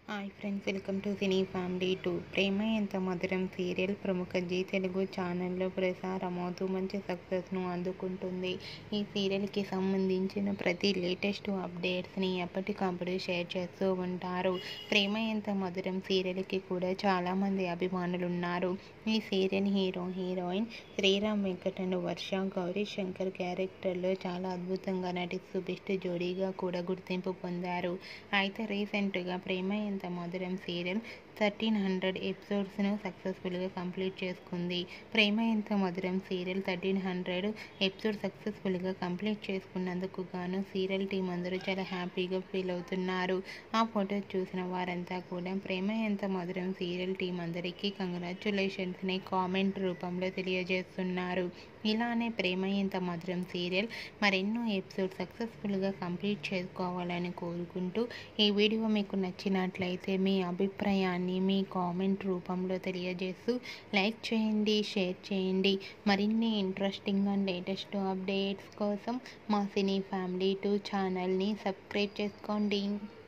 hi friends welcome to cine family two Prema Entha Madhuram serial ప్రముఖ G Telugu ఛానల్లో ప్రసారమవుతూ మంచి సక్సెస్ను అందుకుంటుంది ఈ సీరియల్కి సంబంధించిన ప్రతి లేటెస్ట్ అప్డేట్స్ని ఎప్పటికప్పుడు షేర్ చేస్తూ ఉంటారు ప్రేమ ఎంత మధురం సీరియల్కి కూడా చాలామంది అభిమానులు ఉన్నారు ఈ serial hero heroine Sriram Venkatan Varsha Gowri Shankar క్యారెక్టర్లో చాలా అద్భుతంగా నటిస్తూ బెస్ట్ జోడీగా కూడా గుర్తింపు పొందారు అయితే రీసెంట్గా ప్రేమ Entha Madhuram serial thirteen hundred ఎపిసోడ్స్ను సక్సెస్ఫుల్గా కంప్లీట్ చేసుకుంది Prema Entha Madhuram serial thirteen hundred episode సక్సెస్ఫుల్గా కంప్లీట్ చేసుకున్నందుకు గాను సీరియల్ టీం అందరూ చాలా హ్యాపీగా ఫీల్ అవుతున్నారు ఆ ఫోటో చూసిన వారంతా కూడా ప్రేమ ఎంత మధురం సీరియల్ టీం అందరికీ కంగ్రాచులేషన్స్ని కామెంట్ రూపంలో తెలియజేస్తున్నారు ఇలానే ప్రేమ ఎంత మధురం సీరియల్ మరెన్నో ఎపిసోడ్ సక్సెస్ఫుల్గా కంప్లీట్ చేసుకోవాలని కోరుకుంటూ ఈ వీడియో మీకు నచ్చినట్లయితే మీ అభిప్రాయాన్ని మీ కామెంట్ రూపంలో తెలియజేస్తూ లైక్ చేయండి షేర్ చేయండి మరిన్ని ఇంట్రెస్టింగ్ అండ్ లేటెస్ట్ అప్డేట్స్ కోసం మా సినీ ఫ్యామిలీ టూ ఛానల్ని సబ్స్క్రైబ్ చేసుకోండి